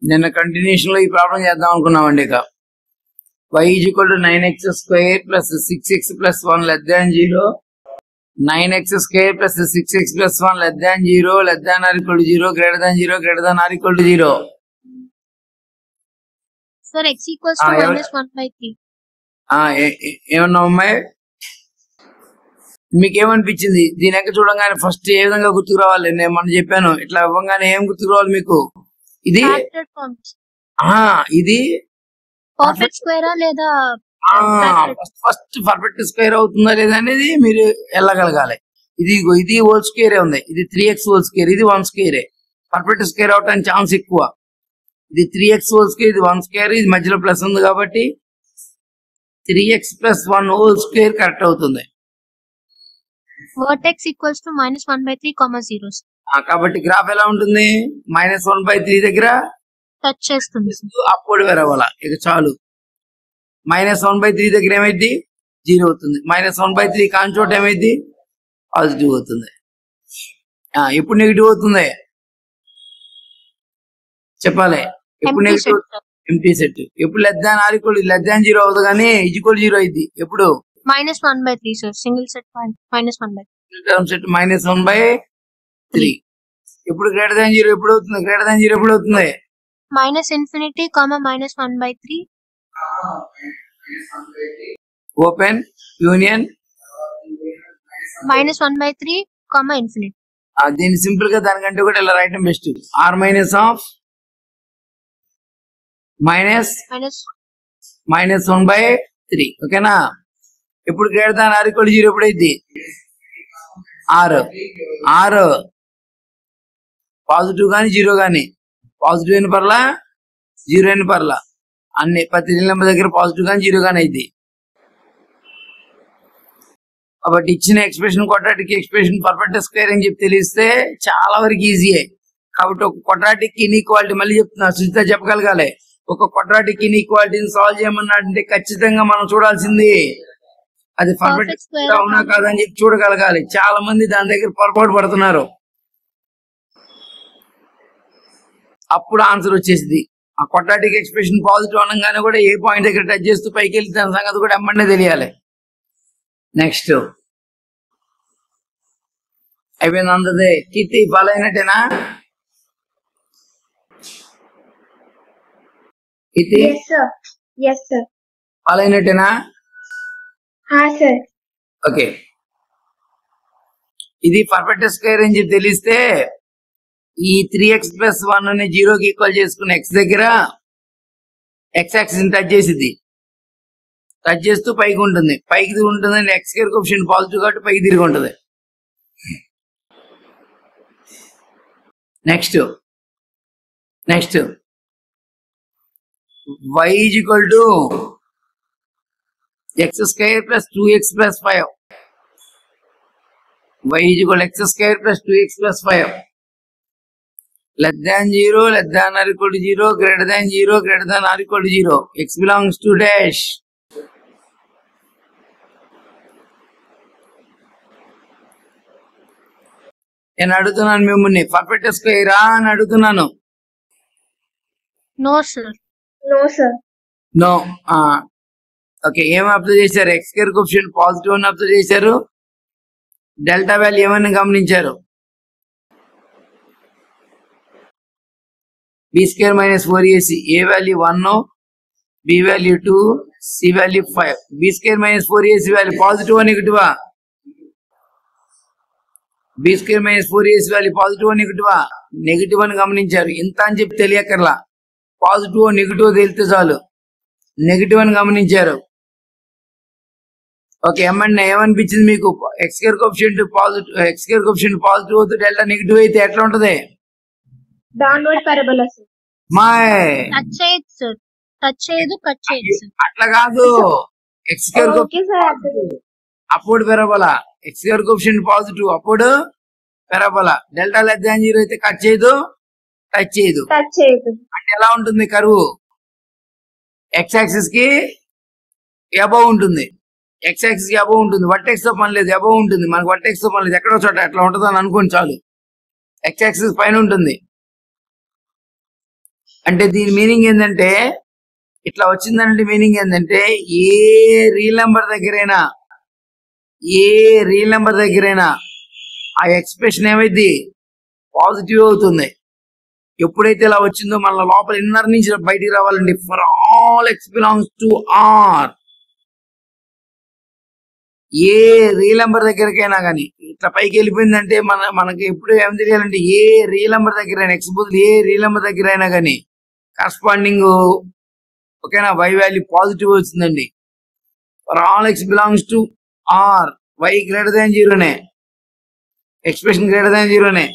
నిన్న కంటిన్యూషన్ లో ఈ ప్రాబ్లం చేద్దాం అనుకున్నామండి ఇక y is equal to nine x square plus six x plus one less than zero nine x square plus six x plus one less than zero less than or equal to zero greater than zero greater than or equal to zero sir x equals to Ah, ఎవరు- minus one by three ఏమన్నా అమ్మాయి మీకు ఏమనిపించింది దీని యొక్క చూడంగానే first ఏ విధంగా గుర్తుకు రావాలి నేను మొన్న చెప్పాను ఇట్లా ఇవ్వగానే ఏం గుర్తుకు రావాలి మీకు ఇది ఫ్యాక్టెడ్ ఫార్మ్స్ ఆ ఇది పర్ఫెక్ట్ స్క్వేరా లేదా ఫస్ట్ పర్ఫెక్ట్ స్క్వేర్ అవుతుందా లేదా అనేది మీరు వెళ్ళగలగాలి ఇది ఇగో ఇది హోల్ స్క్వేరే ఉంది ఇది త్రీ ఎక్స్ హోల్ స్క్వేర్ ఇది వన్ స్క్వేరే పర్ఫెక్ట్ స్క్వేర్ అవటానికి ఛాన్స్ ఎక్కువ ఇది త్రీ ఎక్స్ హోల్ స్క్వేర్ ఇది వన్ స్క్వేర్ ఇది మధ్యలో ప్లస్ ఉంది కాబట్టి three x plus one whole square correct అవుతుంది vertex equals to minus one by three comma zeros ఆ, కాబట్టి గ్రాఫ్ ఎలా ఉంటుంది మైనస్ వన్ బై త్రీ దగ్గర టచ్ చేస్తుంది సార్ అప్పుడు వేరవ్వాల ఇక చాలు మైనస్ వన్ బై త్రీ దగ్గర ఏమైంది జీరో అవుతుంది మైనస్ వన్ బై త్రీ కాని చోట ఏమైంది పాజిటివ్ అవుతుంది ఆ, ఎప్పుడు నెగిటివ్ అవుతుంది చెప్పాలి ఎప్పుడు empty negative set empty set ఎప్పుడు less than or equal less than zero అవుతుంది కానీ ఈక్వల్ జీరో అయింది ఎప్పుడు minus one by three sir single set minus one by term set minus one by three ఎప్పుడు greater than zero ఎప్పుడు అవుతుంది greater than zero ఎప్పుడు అవుతుంది minus infinity comma minus one by three open union minus one by three comma infinity ఆ, దీన్ని simple గా దానికంటే కూడా ఇలా రాయటం best or minus of minus minus minus one by three ఓకేనా ఇప్పుడు greater than or equal zero ఎప్పుడైంది ఆరు ఆరు పాజిటివ్ కానీ జీరో కానీ పాజిటివ్ అయిన పర్లా జీరో అయిన పర్లా అన్ని ప్రతి నెంబర్ దగ్గర పాజిటివ్ కానీ జీరో కానీ అయింది కాబట్టి ఇచ్చిన expression quadratic expression perfect square అని చెప్పి తెలిస్తే చాలా వరకు ఈజీయే కాబట్టి ఒక క్వాడ్రాటిక్ ఇన్ఈక్వాలిటీ మళ్ళీ చెప్తున్నా సుజిత చెప్పగలగాలి ఒక క్వాడ్రాటిక్ ఇన్ఈక్వాలిటీని సాల్వ్ చేయమన్నాడంటే ఖచ్చితంగా మనం చూడాల్సింది అది Perfect పర్ఫెక్ట్ square అవునా కాదని చెప్పి చూడగలగాలి చాలా మంది దాని దగ్గర పొరపాటు పడుతున్నారు అప్పుడు ఆన్సర్ వచ్చేసింది ఆ క్వాడ్రాటిక్ ఎక్స్ప్రెషన్ పాజిటివ్ అనగానే కూడా ఏ పాయింట్ దగ్గర టచ్ చేస్తూ పైకి వెళ్తే దాని సంగతి కూడా ఎమ్మండే తెలియాలి నెక్స్ట్ అయిపోయింది అందదే కీర్తి ఫాలో అయినట్టేనా Keerthi Yes, sir. Yes, sir. Follow అయినట్టేనా Ha, sir. ఓకే ఇది పర్ఫెక్ట్ స్క్వేర్ అని చెప్పి తెలిస్తే ఈ త్రీ ఎక్స్ ప్లస్ వన్ ని జీరోకి ఈక్వల్ చేసుకున్న ఎక్స్ దగ్గర ఎక్స్ యాక్సిస్ టచ్ చేసింది టచ్ చేస్తూ పైకి ఉంటుంది పైకి తిరిగి ఉంటుంది ఎక్స్ కేర్ ఆప్షన్ పాజిటివ్ కాబట్టి పైకి తిరిగి ఉంటుంది next next y is equal to x square plus two x plus five y is equal to x square plus 2x plus 5 less than 0 less than or equal to 0 greater than 0 greater than or equal to 0 x belongs to dash నేను అడుగుతున్నాను మిమ్మల్ని perfect స్క్వేరా అని అడుగుతున్నాను no sir No, sir. No okay ఏం observe చేశారు x square కోప్షన్ positive అని observe చేశారు డెల్టా వాల్యూ ఏమని గమనించారు b square minus four ac a value one b value two c value five b square minus four ac value positive నెగిటివా b square minus four ac value positive నెగిటివా negative అని గమనించారు ఇంత అని చెప్పి తెలియకర్లా positive negative తెలితే చాలు negative అని గమనించారు ఓకే ఏమన్నా ఏమనిపించింది మీకు x square coefficient positive x square coefficient positive అవుతూ డెల్టా నెగిటివ్ అయితే ఎట్లా ఉంటది Downward parabola, sir. మాయ్ టచ్ చేయదు సార్ టచ్ చేయదు కట్ చేయదు సార్ అట్లా కాదు x square Oh, okay, sir. absolutely. అప్పుడు parabola x square coefficient positive అప్పుడు parabola delta less than zero అయితే కట్ చేయదు టచ్ చేయదు Touch చేయదు. అంటే ఎలా ఉంటుంది కరువు ఎక్స్ యాక్సిస్ కి అబౌవ్ ఉంటుంది ఎక్స్ యాక్సిస్ కి అబౌవ్ ఉంటుంది వర్టెక్స్ తో పని లేదు అబౌవ్ ఉంటుంది మనకు వర్టెక్స్ తో పని లేదు ఎక్కడో చోట అట్లా ఉంటుంది అని అనుకోండి చాలు ఎక్స్ యాక్సిస్ పైన ఉంటుంది అంటే దీని మీనింగ్ ఏంటంటే ఇట్లా వచ్చిందంటే మీనింగ్ ఏంటంటే ఏ రియల్ నెంబర్ దగ్గరైనా ఏ రియల్ నెంబర్ దగ్గరైనా ఆ ఎక్స్ప్రెషన్ ఏమైంది పాజిటివ్ అవుతుంది ఎప్పుడైతే ఇలా వచ్చిందో మన లోపల ఇన్నర్ నుంచి బయటికి రావాలండి for all x belongs to R a real number దగ్గరకైనా కానీ ఇట్లా పైకి వెళ్ళిపోయిందంటే మన మనకి ఎప్పుడు ఏం తెలియాలంటే ఏ రియల్ నెంబర్ దగ్గర ఎక్స్ బదులు ఏ రియల్ నెంబర్ దగ్గర అయినా కానీ కరస్పాండింగ్ ఓకేనా వై వాల్యూ పాజిటివ్ వచ్చిందండి for all x belongs to R y greater than జీరోనే ఎక్స్ప్రెషన్ గ్రేటర్ దాన్ జీరోనే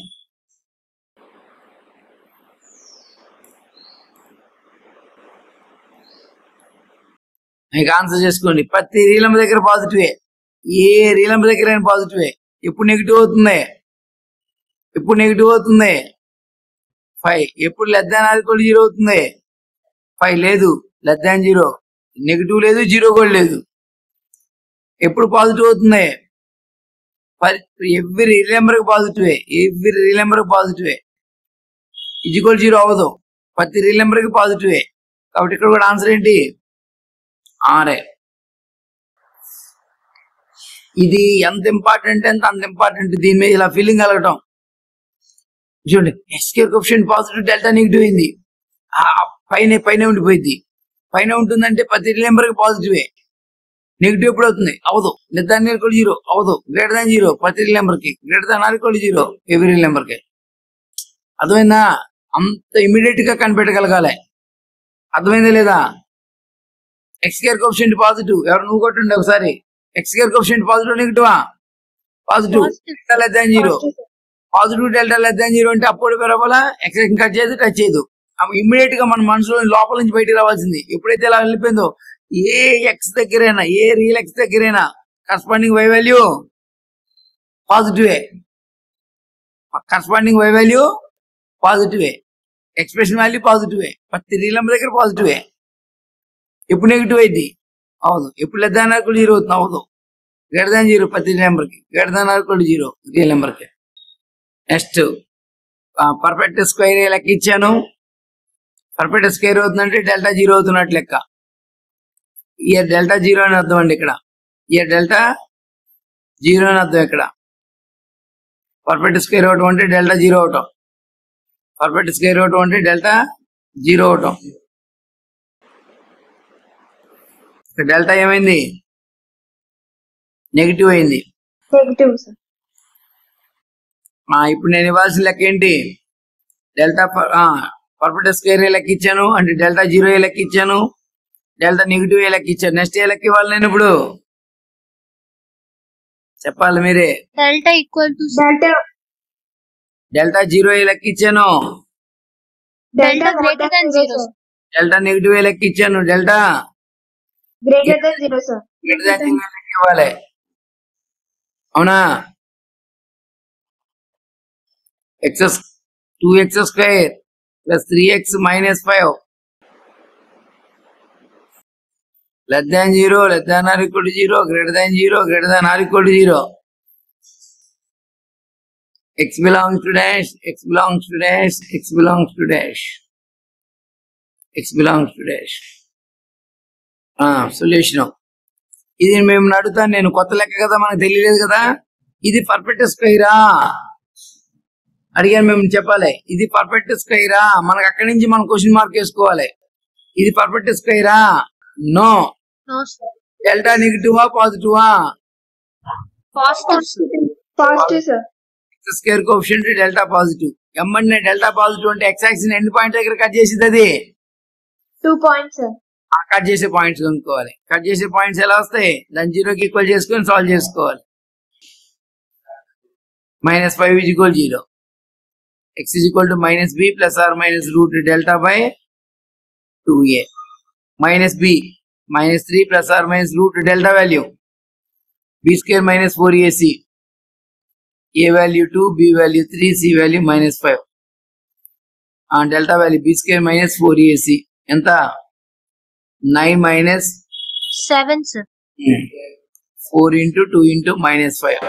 మీకు ఆన్సర్ చేసుకోండి ప్రతి రీలం దగ్గర పాజిటివే ఏ రీలం దగ్గర అయినా పాజిటివే ఎప్పుడు నెగిటివ్ అవుతుంది ఎప్పుడు నెగిటివ్ అవుతుంది ఫైవ్ ఎప్పుడు లెస్ దాన్ అది కూడా జీరో అవుతుంది ఫైవ్ లేదు లెస్ దాన్ జీరో నెగిటివ్ లేదు జీరో కూడా లేదు ఎప్పుడు పాజిటివ్ అవుతుంది ఎవ్రీ రిలంబర్ పాజిటివే ఎవ్రీ రిలంబర్ పాజిటివే ఇజికోల్ జీరో అవ్వదు ప్రతి రిలంబర్ కి పాజిటివే కాబట్టి ఇక్కడ కూడా ఆన్సర్ ఏంటి ఆరే ఇది ఎంత ఇంపార్టెంట్ అంటే అంత ఇంపార్టెంట్ దీని మీద ఇలా ఫీలింగ్ కలగటం చూడండి x square coefficient positive delta negative అయింది ఆ పైన పైన ఉండిపోయింది పైన ఉంటుందంటే ప్రతి నెంబర్ కి పాజిటివే నెగిటివ్ ఎప్పుడు అవుతుంది అవదు లెస్ దాన్ ఈక్వల్ జీరో అవదు గ్రేటర్ దాన్ జీరో ప్రతి నెంబర్ కి greater than or equal zero every number కి అర్థమైందా అంత ఇమీడియట్ గా కనిపెట్టగలగాలి అర్థమైందా లేదా ఎక్స్ కేర్ కోప్షన్ పాజిటివ్ ఎవరు నువ్వు కొట్టుండే ఒకసారి ఎక్స్ కేర్ కోప్షన్ పాజిటివ్ నెగిటివా positive Positive. Less than zero Positive, sir. Positive delta less than zero అంటే అప్పుడు పెరగల ఎక్స్ కట్ చేయదు టచ్ చేయదు ఇమ్మీడియట్ గా మన మనసులో లోపల నుంచి బయటికి రావాల్సింది ఎప్పుడైతే ఇలా వెళ్ళిపోయిందో ఏ ఎక్స్ దగ్గరైనా ఏ రియల్ ఎక్స్ దగ్గరైనా కరస్పాండింగ్ వై వాల్యూ పాజిటివే కరస్పాండింగ్ వై వాల్యూ పాజిటివే ఎక్స్ప్రెషన్ వాల్యూ పాజిటివే ప్రతి రియల్ నెంబర్ దగ్గర పాజిటివే ఎప్పుడు నెగిటివ్ అయింది అవదు ఎప్పుడు లెస్ దాన్ కూడా జీరో అవుతుంది అవదు గ్రేటర్ దాన్ జీరో ప్రతి నెంబర్ కి గ్రేటర్ దాన్ కూడా జీరో రియల్ నెంబర్ కి నెక్స్ట్ పర్ఫెక్ట్ స్క్వేర్ లెక్క ఇచ్చాను పర్ఫెక్ట్ స్క్వేర్ అవుతుందంటే డెల్టా జీరో అవుతున్నట్టు లెక్క ఇయర్ డెల్టా జీరో అని అర్థం అండి ఇక్కడ ఇయర్ డెల్టా జీరో అని అర్థం ఇక్కడ పర్ఫెక్ట్ స్క్వేర్ అవటం అంటే డెల్టా జీరో అవటం పర్ఫెక్ట్ స్క్వేర్ అవటం అంటే డెల్టా జీరో అవటం ఇక్కడ డెల్టా ఏమైంది నెగిటివ్ అయింది Negative, sir. ఆ, ఇప్పుడు నేను ఇవ్వాల్సిన లెక్క ఏంటి డెల్టా పర్ఫెక్ట్ స్క్వేర్ ఏ లెక్క ఇచ్చాను అంటే డెల్టా జీరో ఏ లెక్క ఇచ్చాను డెల్టా నెగిటివ్ ఏ లెక్క ఇచ్చాను నెక్స్ట్ ఏ లెక్క ఇవ్వాలి నేను ఇప్పుడు చెప్పాలి మీరే Delta equal to Delta, delta zero ఏ లెక్క ఇచ్చాను Delta greater than zero. sir. Delta negative ఏ లెక్క ఇచ్చాను delta Greater than zero, sir. Greater than zero లెక్క ఇవ్వాలి అవునా x two x square plus three x minus five less than zero less than or equal to zero greater than zero greater than or equal to zero x belongs to dash x belongs to dash x belongs to dash x belongs to dash solution ఇది మేము అడుగుతాను నేను కొత్త లెక్క కదా మనకు తెలియలేదు కదా ఇది పర్ఫెక్ట్ స్క్వైరా అడిగాను మేము చెప్పాలి ఇది పర్ఫెక్ట్ స్క్వైరా మనకు అక్కడి నుంచి మనం క్వశ్చన్ మార్క్ వేసుకోవాలి ఇది పర్ఫెక్ట్ స్క్వైరా నో No, sir. డెల్టా నెగిటివా పాజిటివా Positive, sir. Positive, sir. Square coefficient delta positive ఎమ్మంటే డెల్టా పాజిటివ్ అంటే ఎక్స్ యాక్సిస్ ఎండ్ పాయింట్ దగ్గర కట్ చేసింది అది Two points, sir. ఆ కట్ చేసే పాయింట్స్ కనుక్కోవాలి కట్ చేసే పాయింట్స్ ఎలా వస్తాయి దాని జీరోకి ఈక్వల్ చేసుకొని సాల్వ్ చేసుకోవాలి minus five is equal zero x is equal to minus b plus or minus root delta by two a minus b minus three plus or minus root delta value b square minus four ac a value two b value three c value minus five delta value b square minus four ac ఎంత nine minus Seven, sir. Four into two into minus five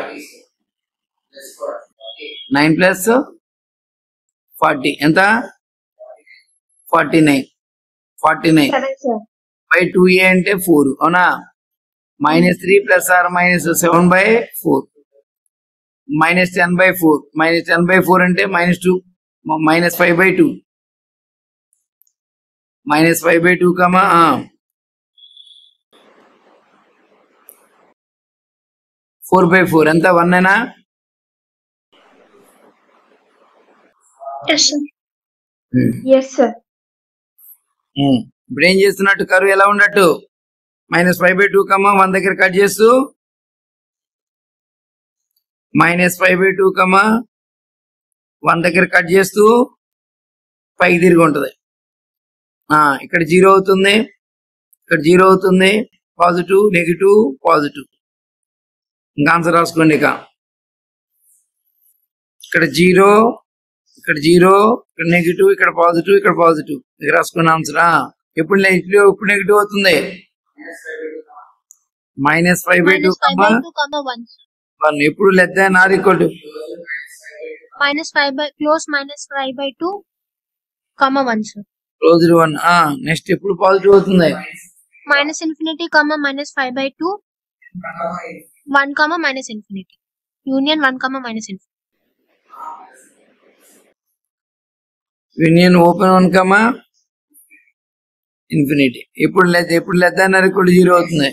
nine plus forty ఎంత forty nine forty nine seven sir by two a అంటే four అవునా minus three plus or minus seven by four minus ten by four minus ten by four అంటే minus two minus five by two minus five by two comma four by four ఎంత one అయినా yes sir yes sir ఇప్పుడు ఏం చేస్తున్నట్టు curve ఎలా ఉన్నట్టు minus five by two comma one దగ్గర cut చేస్తూ minus five by two comma one దగ్గర కట్ చేస్తూ పైకి తిరిగి ఉంటుంది ఆ, ఇక్కడ జీరో అవుతుంది ఇక్కడ జీరో అవుతుంది పాజిటివ్ నెగిటివ్ పాజిటివ్ ఇంకా ఆన్సర్ రాసుకోండి ఇక ఇక్కడ జీరో ఇక్కడ జీరో ఇక్కడ నెగిటివ్ ఇక్కడ పాజిటివ్ ఇక్కడ పాజిటివ్ ఇక్కడ రాసుకున్న ఆన్సర్ ఎప్పుడు నెగిటివ్ ఎప్పుడు నెగిటివ్ అవుతుంది minus five by two minus five by two comma one one ఎప్పుడు less than or equal to minus five by close minus five by two comma one sir closed one next ఎప్పుడు positive అవుతుంది minus infinity comma minus five by two one comma minus infinity union one comma minus infinity union open one comma infinity ఎప్పుడు less ఎప్పుడు less than or equal zero అవుతుంది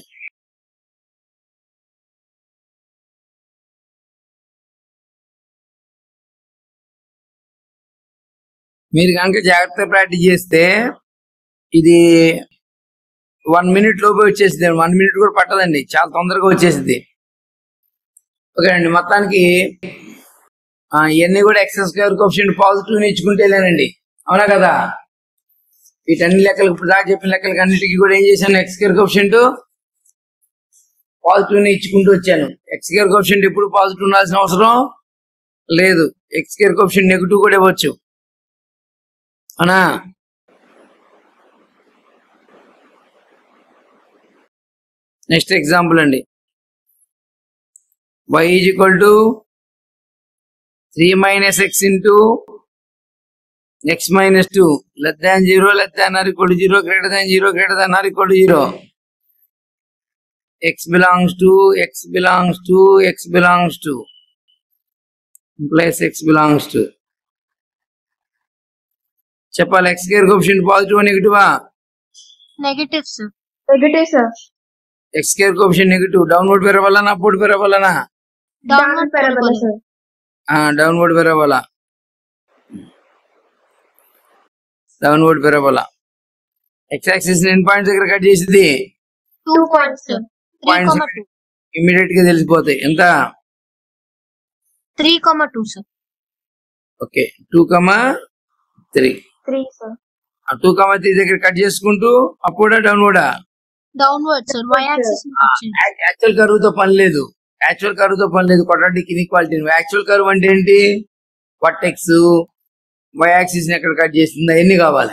మీరు కనుక జాగ్రత్త practice చేస్తే ఇది వన్ మినిట్ లోపు వచ్చేసింది వన్ మినిట్ కూడా పట్టదండి చాలా తొందరగా వచ్చేసింది ఓకే అండి మొత్తానికి ఆ, ఇవన్నీ కూడా ఎక్సెస్ స్క్వేర్ కోఫిషియంట్ పాజిటివ్ ఇచ్చుకుంటేలేనండి అవునా కదా వీటన్ని లెక్కలు ఇప్పుడు దాకా చెప్పిన లెక్కలకి అన్నిటికీ కూడా ఏం చేశాను ఎక్స్ స్క్వేర్ కోఫిషియంట్ పాజిటివ్ ని ఇచ్చుకుంటూ వచ్చాను ఎక్స్ స్క్వేర్ కోఫిషియంట్ ఎప్పుడు పాజిటివ్ ఉండాల్సిన అవసరం లేదు ఎక్స్ స్క్వేర్ కోఫిషియంట్ నెగిటివ్ కూడా ఇవ్వచ్చు అవునా నెక్స్ట్ ఎగ్జాంపుల్ అండి y is equal to three minus x into x minus two less than zero less than or equal to zero greater than zero greater than or equal to zero x belongs to x belongs to x belongs to plus x belongs to చెప్పాలి x square coefficient positive నెగిటివా negative sir negative sir x square coefficient negative downward పెరవాలనా అప్పుడు పెరవాలనా downward parabola sir downward parabola downward parabola x axis ఎన్ points దగ్గర cut చేసింది two points sir three Points comma two immediate గా తెలిసిపోతాయి ఎంత three comma two sir okay two comma three three sir ఆ టూ కమా త్రీ దగ్గర cut చేసుకుంటూ అప్పుడా డౌన్వర్డా డౌన్వర్డ్ సార్ వై యాక్సిస్ వచ్చింది యాక్చువల్ కరువు తో పని లేదు యాక్చువల్ కరువు తో పని లేదు కొట్టడానికి ఇన్ఈక్వాలిటీ యాక్చువల్ కరువు అంటే ఏంటి వర్టెక్స్ వై యాక్సిస్ ఎక్కడ కట్ చేసింది అవన్నీ కావాలి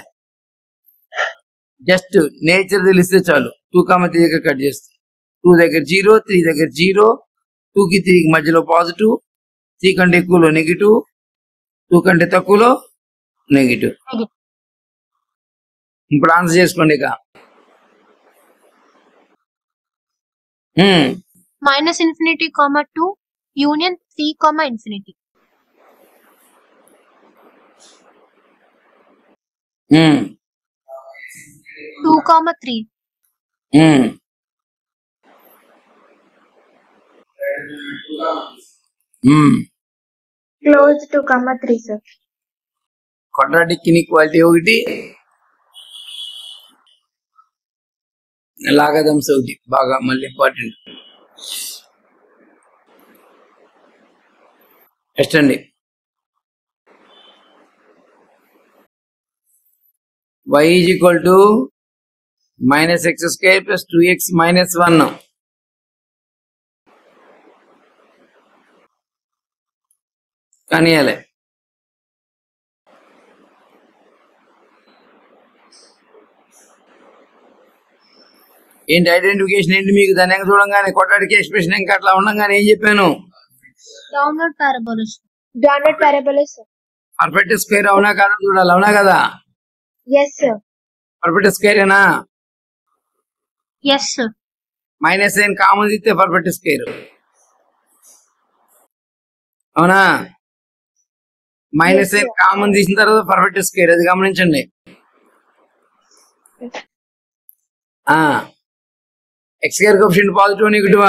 జస్ట్ నేచర్ తెలిస్తే చాలు టూ కామ త్రీ దగ్గర కట్ చేస్తుంది టూ దగ్గర జీరో త్రీ దగ్గర జీరో టూ కి త్రీకి మధ్యలో పాజిటివ్ త్రీ కంటే ఎక్కువలో నెగిటివ్ టూ కంటే తక్కువలో నెగిటివ్ Negative. ఇప్పుడు ఆన్సర్ చేసుకోండి ఇక hmm. Minus infinity comma two union three comma infinity hmm. Two comma three hmm. Hmm. Close two comma three sir quadratic inequality ఒకటి లాగదమ్స్ ఒకటి బాగా మళ్ళీ ఇంపార్టెంట్ నెక్స్ట్ అండి y is equal to minus x square plus two x minus one కనియాలి ఏంటి identification ఏంటి మీకు దాని వెనక చూడంగానే కొట్టాడికి ఎక్స్ప్రెషన్ ఇంకా అట్లా ఉండగానే ఏం చెప్పాను downward parabola downward parabola sir perfect square అవునా కాదా చూడాలి అవునా కదా Yes, sir. పర్ఫెక్ట్ స్క్వేరేనా yes sir minus sign common తీస్తే పర్ఫెక్ట్ స్క్వేర్ అవునా మైనస్ సైన్ కామన్ తీసిన తర్వాత పర్ఫెక్ట్ స్క్వేర్ అది గమనించండి ఆ ఎక్స్ స్క్వేర్ కోఫిషియంట్ పాజిటివ్ నెగిటివా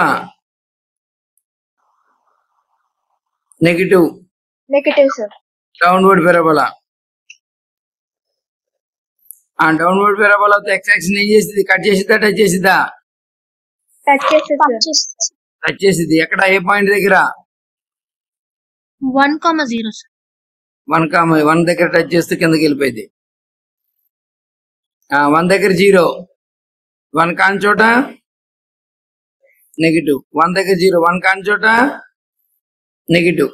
negative Negative, sir. Downward parabola ఆ డౌన్వర్డ్ పెరబలా ఎక్స్ యాక్సిస్ ఏం చేసింది కట్ చేసిద్దా టచ్ చేసిద్దా Touch చేస్తుంది, sir. టచ్ చేసిద్ది ఎక్కడ ఏ పాయింట్ దగ్గర one comma zero sir one comma one దగ్గర టచ్ చేస్తే కిందకి వెళ్ళిపోయింది వన్ దగ్గర జీరో వన్ కాని చోట నెగిటివ్ వన్ దగ్గర జీరో వన్ కాని చోట నెగిటివ్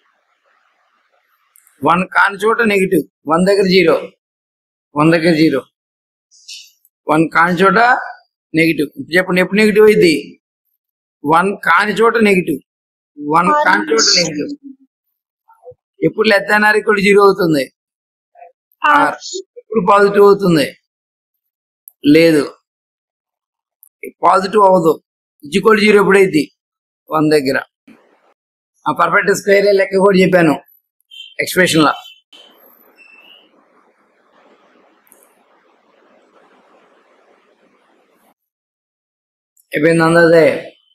వన్ కాని చోట నెగిటివ్ వన్ దగ్గర జీరో వన్ దగ్గర జీరో వన్ కాని చోట నెగిటివ్ చెప్పండి ఎప్పుడు నెగిటివ్ అయింది వన్ కాని చోట నెగిటివ్ వన్ కాని చోట నెగిటివ్ ఎప్పుడు less than or equal zero అవుతుంది R. ఎప్పుడు పాజిటివ్ అవుతుంది లేదు పాజిటివ్ అవ్వదు ఈక్వల్ జీరో ఎప్పుడైంది వన్ దగ్గర ఆ పర్ఫెక్ట్ స్క్వేర్ లెక్క కూడా చెప్పాను ఎక్స్ప్రెషన్ లా అయిపోయింది అందదే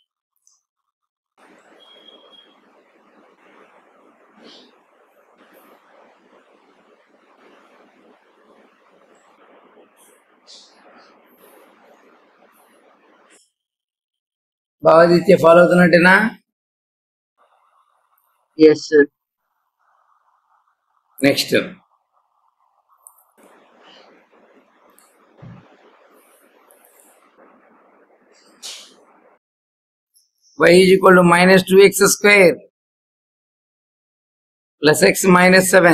భావాదిత్య ఫాలో అవుతున్నట్టేనా yes sir next y is equal to minus 2x square plus x minus 7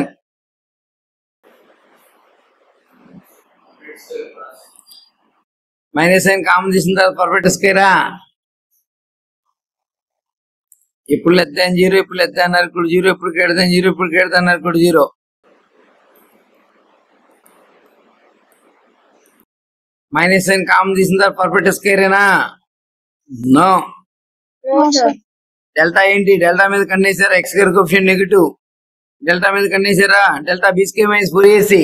minus sign common తీసిన తర్వాత పర్ఫెక్ట్ స్క్వేరా ఇప్పుడు లెస్ దాన్ జీరో ఇప్పుడు లెస్ దాన్ అన్నారు జీరో ఇప్పుడు గ్రేటర్ దాన్ జీరో ఇప్పుడు గ్రేటర్ దాన్ అన్నారు జీరో మైనస్ సైన్ కామన్ తీసిన తర్వాత పర్ఫెక్ట్ స్క్వేరేనా నో No, sir. డెల్టా ఏంటి డెల్టా మీద కన్నేసారా x square coefficient negative delta మీద కన్నేసారా delta b square minus four AC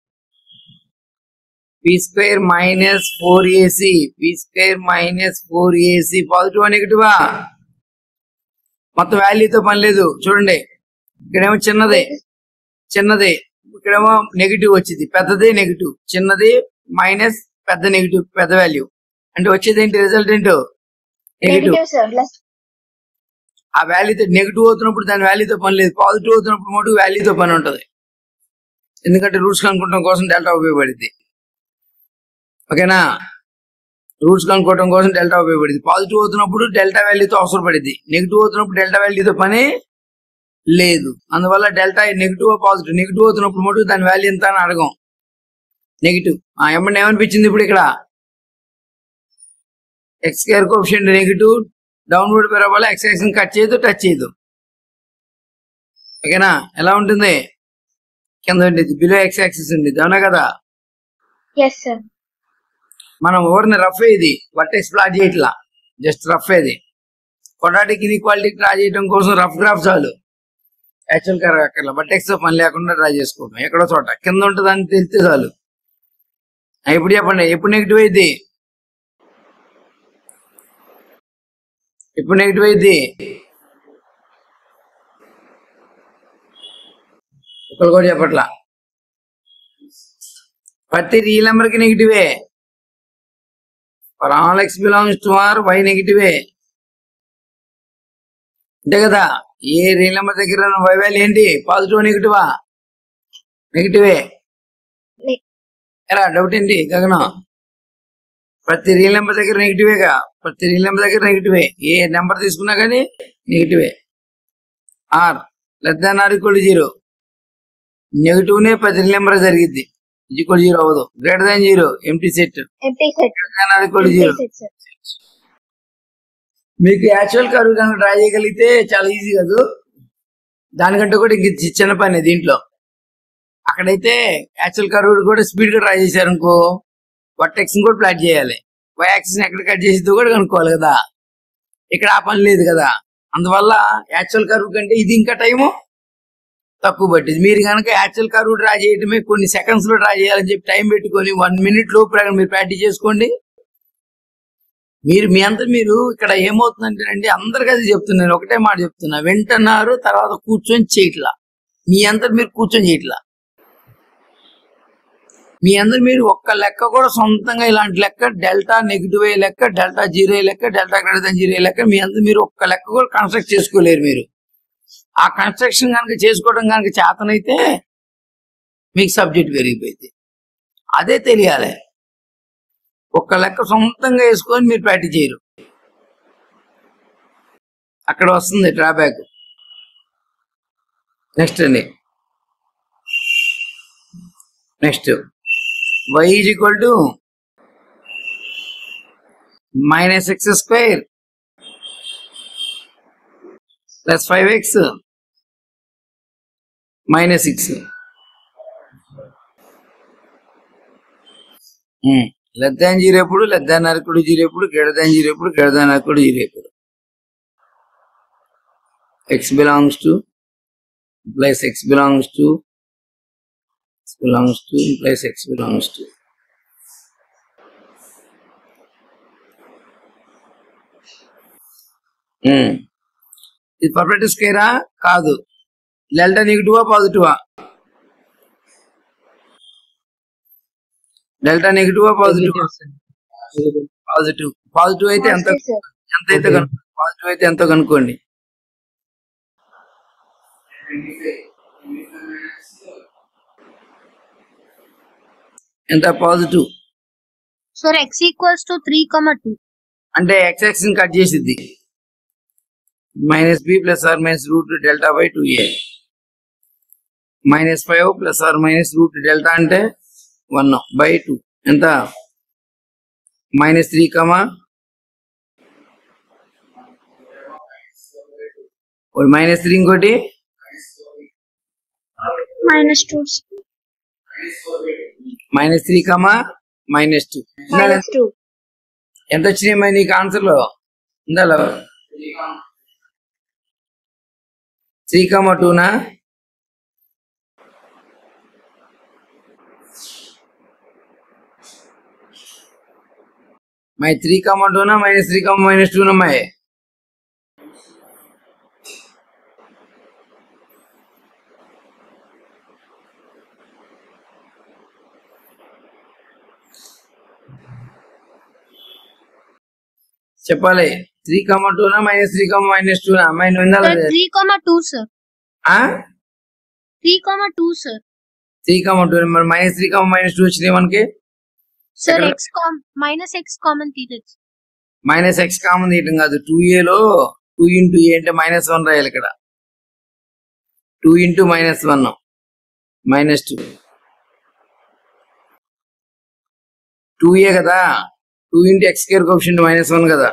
b square minus four AC b square minus four AC positive నెగిటివా మొత్తం వాల్యూతో పని లేదు చూడండి ఇక్కడేమో చిన్నదే చిన్నదే ఇక్కడేమో నెగిటివ్ వచ్చింది పెద్దదే నెగిటివ్ చిన్నది మైనస్ పెద్ద నెగిటివ్ పెద్ద వాల్యూ అంటే వచ్చేది ఏంటి రిజల్ట్ ఏంటో నెగిటివ్ Negative, sir. Less. ఆ వాల్యూతో నెగిటివ్ అవుతున్నప్పుడు దాని వాల్యూతో పని లేదు పాజిటివ్ అవుతున్నప్పుడు మటుకు వాల్యూతో పని ఉంటుంది ఎందుకంటే రూట్స్ కనుక్కోవడం కోసం డెల్టా ఉపయోగపడింది ఓకేనా రూట్స్ కనుక్కోవడం కోసం డెల్టా ఉపయోగపడింది పాజిటివ్ అవుతున్నప్పుడు డెల్టా వాల్యూతో అవసరం పడింది నెగిటివ్ అవుతున్నప్పుడు డెల్టా వాల్యూతో పని లేదు అందువల్ల డెల్టా నెగిటివ్ పాజిటివ్ నెగిటివ్ అవుతున్నప్పుడు మటుకు దాని వాల్యూ ఎంత అని అడగం నెగిటివ్ ఆ ఏమన్నా ఏమనిపించింది ఇప్పుడు ఇక్కడ x square coefficient negative downward parabola x axis cut చేయదు టచ్ చేయదు ఓకేనా ఎలా ఉంటుంది కింద ఉండేది బిలో ఎక్స్ యాక్సిస్ ఉండేది అవునా కదా Yes, sir. మనం ఓవర్ని రఫ్ ఇది వర్టెక్స్ ప్లాట్ చేయట్లా జస్ట్ రఫ్ ఇది కొటాటిక్ ఇన్ఈక్వాలిటీ డ్రా చేయడం కోసం రఫ్ గ్రాఫ్ చాలు యాక్చువల్ గా అక్కడ వర్టెక్స్ తో పని లేకుండా డ్రా చేసుకోవడం ఎక్కడో చోట కింద ఉంటుందని తెలిస్తే చాలు ఆ, ఇప్పుడు చెప్పండి ఎప్పుడు నెగిటివ్ అయింది ఎప్పుడు నెగిటివ్ అయింది ఒకరు కూడా చెప్పట్లా ప్రతి రియల్ నెంబర్ కి నెగిటివే for all x belongs to R y నెగిటివే అంతే కదా ఏ రియల్ నెంబర్ దగ్గర వై వాల్యూ ఏంటి పాజిటివ్ నెగిటివా నెగిటివే Ne- ఎలా డౌట్ ఏంటి గగనం ప్రతి రియల్ నెంబర్ దగ్గర నెగిటివేగా ప్రతి రియల్ నెంబర్ దగ్గర నెగిటివే ఏ నెంబర్ తీసుకున్నా కానీ నెగిటివే R less than or equal zero negative నే ప్రతి రియల్ నెంబర్ జరిగిద్ది ఈక్వల్ జీరో అవ్వదు greater than zero empty set Empty set. Than or equal Empty zero set, sir. మీకు యాక్చువల్ కర్వ్ కనుక డ్రా చేయగలిగితే చాలా ఈజీ కాదు దానికంటే కూడా ఇంక చి- చిన్న పని దీంట్లో అక్కడైతే యాక్చువల్ కర్వ్ కూడా స్పీడ్ గా ట్రై చేశారు అనుకో వర్టెక్స్ కూడా ప్లాట్ చేయాలి వై యాక్సిస్ ఎక్కడ కట్ చేసిద్దో కూడా కనుక్కోవాలి కదా ఇక్కడ ఆ పని లేదు కదా అందువల్ల యాక్చువల్ కర్వ్ కంటే ఇది ఇంకా టైము తక్కువ పట్టింది మీరు కనుక యాక్చువల్ కర్వ్ డ్రా చేయడమే కొన్ని సెకండ్స్ లో డ్రా చేయాలని చెప్పి టైం పెట్టుకొని వన్ మినిట్ లోపు అక్కడ మీరు ప్రాక్టీస్ చేసుకోండి మీరు మీ అంతా మీరు ఇక్కడ ఏమవుతుందంటేనండి అందరికి అది చెప్తున్నాను ఒకటే మాట చెప్తున్నా వింటున్నారు తర్వాత కూర్చొని చేయట్లా మీ అందరు మీరు కూర్చొని చేయట్లా మీ అందరు మీరు ఒక్క లెక్క కూడా సొంతంగా ఇలాంటి లెక్క డెల్టా నెగిటివ్ అయ్యే లెక్క డెల్టా జీరో అయ్యే లెక్క డెల్టా గ్రేటర్ దాన్ జీరో అయ్యే లెక్క మీ అందరు మీరు ఒక్క లెక్క కూడా కన్స్ట్రక్ట్ చేసుకోలేరు మీరు ఆ కన్స్ట్రక్షన్ కనుక చేసుకోవడం కనుక చేతనైతే మీకు సబ్జెక్ట్ పెరిగిపోయింది అదే తెలియాలి ఒక్క లెక్క సొంతంగా వేసుకొని మీరు ప్రాక్టీస్ చేయరు అక్కడ వస్తుంది డ్రాబ్యాక్ నెక్స్ట్ అండి next y is equal to minus x square plus 5x minus 6 less than zero ఎప్పుడు లెస్ దాన్ అరకుడు జీరో ఎప్పుడు గ్రేటర్ దాన్ జీరో ఎప్పుడు గ్రేటర్ దాన్ అరకుడు జీరో ఎప్పుడు x belongs to plus x belongs to x belongs to implies x belongs to Hmm. ఇది perfect స్క్వేరా కాదు delta నెగిటివా పాజిటివా డెల్టా నెగిటివా పాజిటివా పాజిటివ్ పాజిటివ్ అయితే ఎంత Positive, sir. ఎంత అయితే పాజిటివ్ అయితే ఎంతో కనుక్కోండి ఎంత positive Sir, x equals to 3 comma 2. అంటే ఎక్స్ ఎక్స్ కట్ చేసిద్ది minus b plus or minus root delta by two a minus five plus or minus root delta అంటే వన్ బై టూ ఎంత minus three comma minus three ఇంకోటి Minus 2. Minus three comma minus two Minus 2. ఎంత వచ్చినాయి మరి నీకు ఆన్సర్లో ఇందాల three comma టూనా మై త్రీ కమా టూనా మైనస్ త్రీ కమా మైనస్ టూనా మై చెప్పాలి త్రీ కమా టూనా మైనస్ త్రీ కమా మైనస్ టూనా అమ్మాయి నువ్వు ఇందాల Sir, 3 comma 2, sir. 3 comma 2, sir. Three comma two మరి minus three comma minus two వచ్చినాయి మనకి Sir, Second- x com minus x common తీయచ్చు. మైనస్ ఎక్స్ కామన్ తీయటం కాదు టూ ఏలో టూ ఇంటూ ఏ అంటే మైనస్ వన్ రాయాలి ఇక్కడ two into minus one minus two two a కదా two into x square coefficient minus one కదా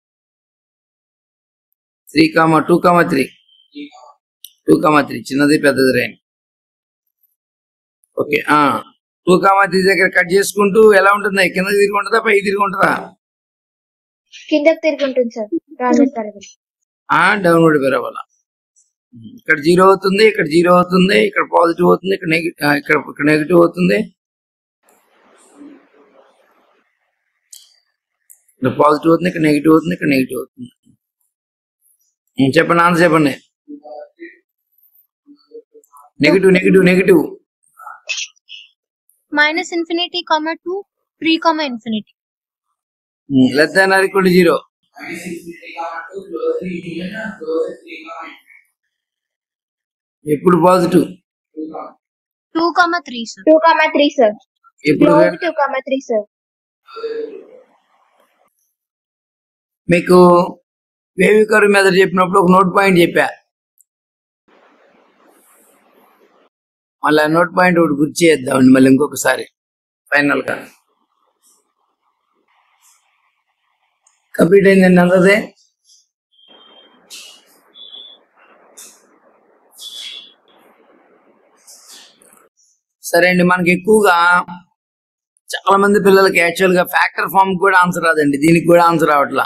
three comma two comma three two comma three చిన్నది పెద్దది రాయండి ఓకే టూ కామా త్రీ దగ్గర cut చేసుకుంటూ ఎలా ఉంటుంది కింద తిరిగి ఉంటుందా పైకి తిరిగి ఉంటుందా కిందకి తిరిగి ఉంటుంది సార్ రాను తరగతి ఆ డౌన్వర్డ్ పెరగాల ఇక్కడ జీరో అవుతుంది ఇక్కడ జీరో అవుతుంది ఇక్కడ పాజిటివ్ అవుతుంది ఇక్కడ నెగిటివ్ ఇక్కడ ఇక్కడ నెగిటివ్ అవుతుంది ఇక్కడ పాజిటివ్ అవుతుంది ఇక్కడ నెగిటివ్ అవుతుంది ఇక్కడ నెగిటివ్ అవుతుంది ఉం, చెప్పండి ఆన్సర్ చెప్పండి negative negative negative Minus infinity comma 2, 3 comma infinity. Less than or equal zero ఎప్పుడు positive 2 comma 3, sir. Two comma three sir ఎప్పుడు close two comma three sir మీకు వేవి కరు మీద చెప్పినప్పుడు ఒక నోట్ పాయింట్ చెప్పా మళ్ళీ ఆ నోట్ పాయింట్ ఒకటి గుర్తు చేద్దామండి మళ్ళీ ఇంకొకసారి ఫైనల్ గా కంప్లీట్ అయిందండి అందదే సరే అండి మనకి ఎక్కువగా చాలా మంది పిల్లలకి యాక్చువల్ గా ఫ్యాక్టర్ ఫామ్ కూడా ఆన్సర్ రాదండి దీనికి కూడా ఆన్సర్ రావట్లా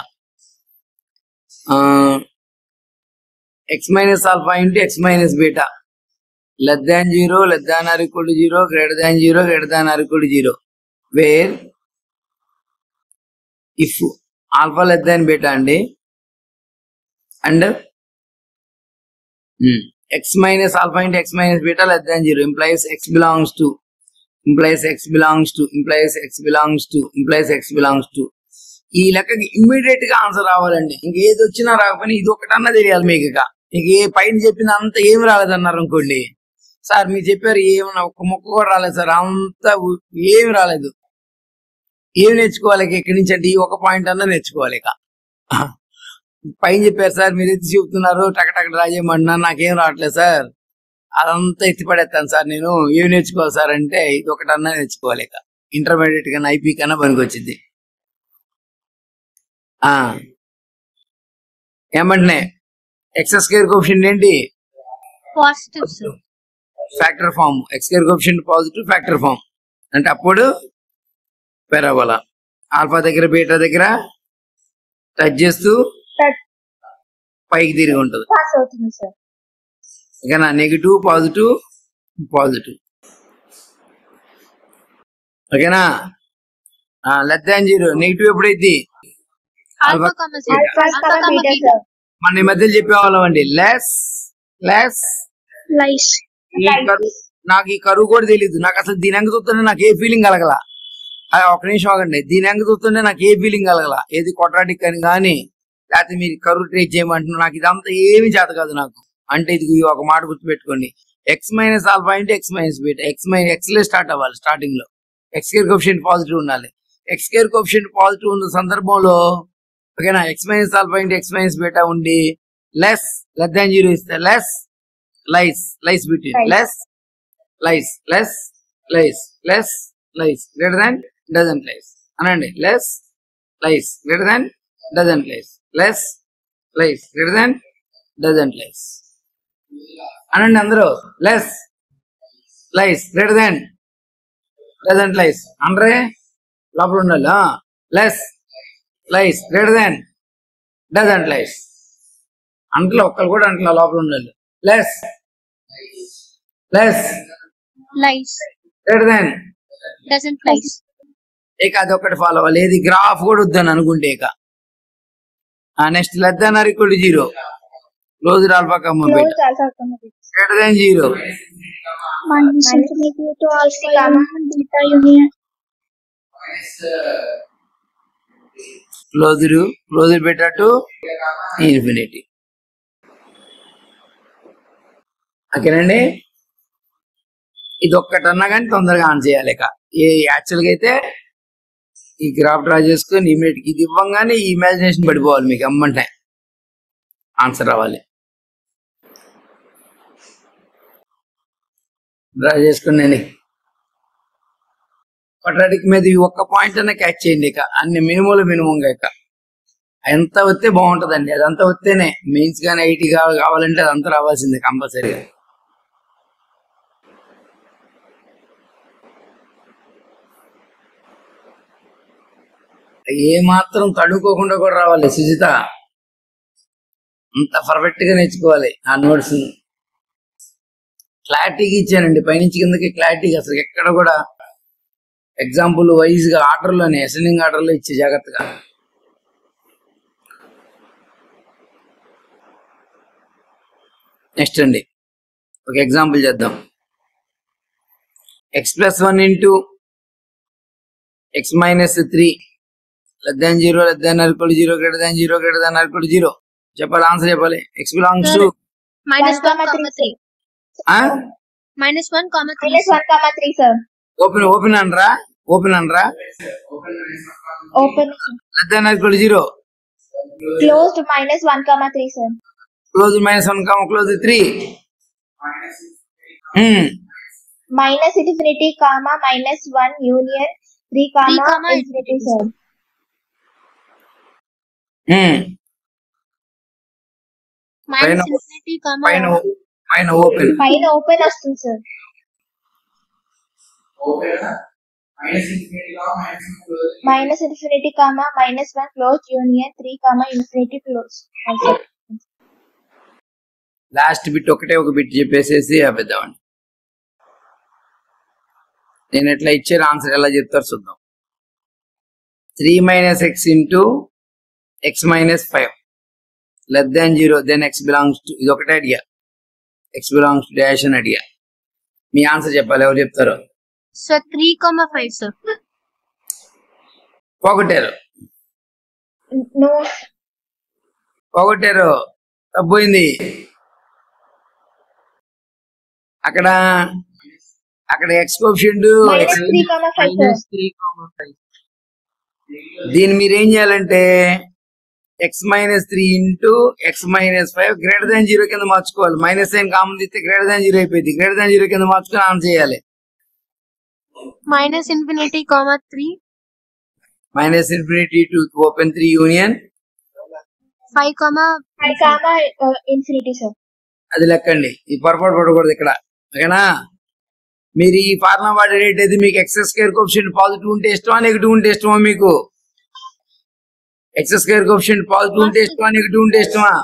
x minus alpha into x minus beta less than zero less than or equal to zero greater than zero greater than or equal to zero where if alpha less than beta అండి and x minus alpha into x minus beta less than zero implies x belongs to implies x belongs to implies x belongs to implies x belongs to ఈ లెక్కకి immediate గా answer రావాలండి ఇంక ఏది వచ్చినా రాకపోయినా ఇది ఒకటన్నా తెలియాలి మీకు ఇక ఇక ఏ పైన చెప్పిన అంత ఏమి రాలేదన్నారు అనుకోండి సార్ మీరు చెప్పారు ఏమన్నా ఒక్క మొక్క కూడా రాలేదు సార్ అంత ఏమి రాలేదు ఏమి నేర్చుకోవాలి ఇక ఇక్కడి నుంచి అంటే ఈ ఒక పాయింట్ అన్నా నేర్చుకోవాలి ఇక పైన చెప్పారు సార్ మీరు ఎత్తి చెప్తున్నారు టక టక డ్రా చేయమంటున్నా నాకేం రావట్లేదు సార్ అదంతా ఎత్తి పడేస్తాను సార్ నేను ఏమి నేర్చుకోవాలి సార్ అంటే ఇది ఒకటన్నా నేర్చుకోవాలి ఇక ఇంటర్మీడియట్ కన్నా ఐపీ కన్నా పనికి వచ్చింది ఏమంటే ఎక్స్ స్క్వేర్ కోఫిషియంట్ ఏంటి positive sir factor form x square coefficient positive factor form అంటే అప్పుడు పెరగల ఆల్ఫా దగ్గర బీటా దగ్గర టచ్ చేస్తూ Touch. పైకి తిరిగి ఉంటుంది పాస్ అవుతుంది సార్ ఓకేనా నెగిటివ్ పాజిటివ్ పాజిటివ్ ఓకేనా లెస్ దాన్ జీరో నెగిటివ్ ఎప్పుడైతే alpha comma zero alpha alpha comma comma beta beta sir మన ఈ మధ్యలో చెప్పేవాళ్ళం అండి లెస్ లెస్ లైస్ ఈ కరువు నాకు ఈ కరువు కూడా తెలియదు నాకు అసలు దీని అంగ చూస్తుంటే నాకు ఏ ఫీలింగ్ కలగల అది ఒక నిమిషం ఆగండి దీని అంగ చూస్తుంటే నాకు ఏ ఫీలింగ్ కలగల ఏది కొట్రాటిక్ అని కానీ లేకపోతే మీరు కరువు ట్రేట్ చేయమంటున్నారు నాకు ఇదంతా ఏమి చేత కాదు నాకు అంటే ఇది ఒక మాట గుర్తుపెట్టుకోండి x minus alpha into x minus beta x minus x లే స్టార్ట్ అవ్వాలి స్టార్టింగ్ లో ఎక్స్ కేర్ కోఫిషియంట్ పాజిటివ్ ఉండాలి ఎక్స్ కేర్ కోఫిషియంట్ పాజిటివ్ ఉన్న సందర్భంలో ఓకేనా x minus alpha into x minus beta ఉండి లెస్ లెస్ దాన్ జీరో ఇస్తే less lies lies between Lies. Less lies less lies less lies greater than doesn't lies అనండి less lies greater than doesn't lies less lies greater than doesn't lies అనండి అందరూ less lies greater than doesn't lies అనరే లోపల ఉండాలి less lies greater than doesn't lies అంట్లో ఒక్కరు కూడా అంట్లో లోపల ఉండాలి less less lies greater than doesn't lies ఇక అదొకటి ఫాలో అవ్వాలి ఏది గ్రాఫ్ కూడా వద్దని అనుకుంటే ఇక next less than or equal to zero close alpha comma beta close alpha comma beta greater than zero minus infinity to alpha comma beta union close close beta to infinity ఓకేనండి ఇది ఒక్కటన్నా కానీ తొందరగా on చేయాలి ఇక ఏ యాక్చువల్గా అయితే ఈ గ్రాఫ్ డ్రా చేసుకొని ఇమీడియట్ ఇది ఇవ్వంగానే ఈ ఇమాజినేషన్ పడిపోవాలి మీకు అమ్మంటే ఆన్సర్ రావాలి డ్రా చేసుకునండి క్వాడ్రాటిక్ మీద ఈ ఒక్క పాయింట్ అనే క్యాచ్ చేయండి ఇక అన్ని మినిమం మినిమం ఇక ఎంత వస్తే బాగుంటదండి అదంతా వస్తేనే మెయిన్స్ కానీ ఐటీ కావాలంటే అదంతా రావాల్సిందే కంపల్సరీగా ఏ మాత్రం తడుకోకుండా కూడా రావాలి సుజిత అంత పర్ఫెక్ట్ గా నేర్చుకోవాలి ఆ నోట్స్ క్లారిటీగా ఇచ్చానండి పైనుంచి కిందకి క్లారిటీగా అసలు ఎక్కడ కూడా ఎగ్జాంపుల్ వైజ్ గా ఆర్డర్ లోనే అసెండింగ్ ఆర్డర్ లో ఇచ్చే జాగ్రత్తగా నెక్స్ట్ అండి ఒక ఎగ్జాంపుల్ చేద్దాం x plus one into x minus three less than zero less than or equal zero greater than zero greater than or equal zero చెప్పాలి ఆన్సర్ చెప్పాలి x belongs to minus One one comma comma three, three minus one comma three minus one comma three sir open open అనరా open అనరా open less than or equal zero closed minus one comma three sir close minus one comma close three minus infinity comma minus one union three comma comma infinity sir minus పైన- infinity comma పైన పైన open పైన open వస్తుంది sir minus infinity comma minus 1 closed union 3 comma infinity close answer last bit ఒకటే ఒక bit చెప్పేసేసి ఆపేద్దామండి నేను ఎట్లా ఇచ్చాను ఆన్సర్ ఎలా చెప్తారు చూద్దాం three minus x into x minus five less than zero then x belongs to ఇది ఒకటే అడిగా ఎక్స్ బిలాంగ్స్ టు డాష్ అని అడిగా మీ ఆన్సర్ చెప్పాలి ఎవరు చెప్తారు sir three comma five sir పోగొట్టారు no పోగొట్టారు తప్పోయింది అక్కడ అక్కడ x coefficient minus 3 comma 5 sir three comma five దీన్ని మీరు ఏం చేయాలంటే x minus three into x minus five greater than zero కింద మార్చుకోవాలి మైనస్ సైన్ కామన్ తీస్తే గ్రేటర్ దాన్ జీరో అయిపోయింది గ్రేటర్ దాన్ జీరో కింద మార్చుకొని ఆన్ చేయాలి minus infinity comma three minus infinity to open three union five comma 5 comma uh, infinity sir అది లెక్కండి ఈ పొరపాటు పడకూడదు ఇక్కడ ఓకేనా మీరు ఈ ఫార్ములా వాడేటైతే మీకు ఎక్సెస్ స్క్వేర్ కోప్షన్ పాజిటివ్ ఉంటే ఇష్టమా నెగిటివ్ ఉంటే ఇష్టమా మీకు ఎక్సెస్ స్క్వేర్ కోప్షన్ పాజిటివ్ ఉంటే ఇష్టమా నెగిటివ్ ఉంటే ఇష్టమా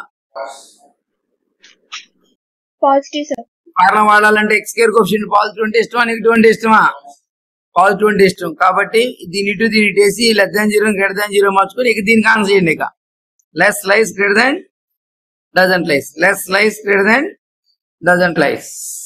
positive sir ఫార్ములా వాడాలంటే ఎక్స్ స్క్వేర్ కోప్షన్ పాజిటివ్ అంటే ఇష్టమా నెగిటివ్ అంటే ఇష్టమా పాజిటివ్ అంటే ఇష్టం కాబట్టి దీని ఇటు దీని ఇటు వేసి less than zero greater than zero మార్చుకొని ఇక దీనికి ఆన్సర్ చేయండి ఇక less lies greater than doesn't lies less lies greater than doesn't lies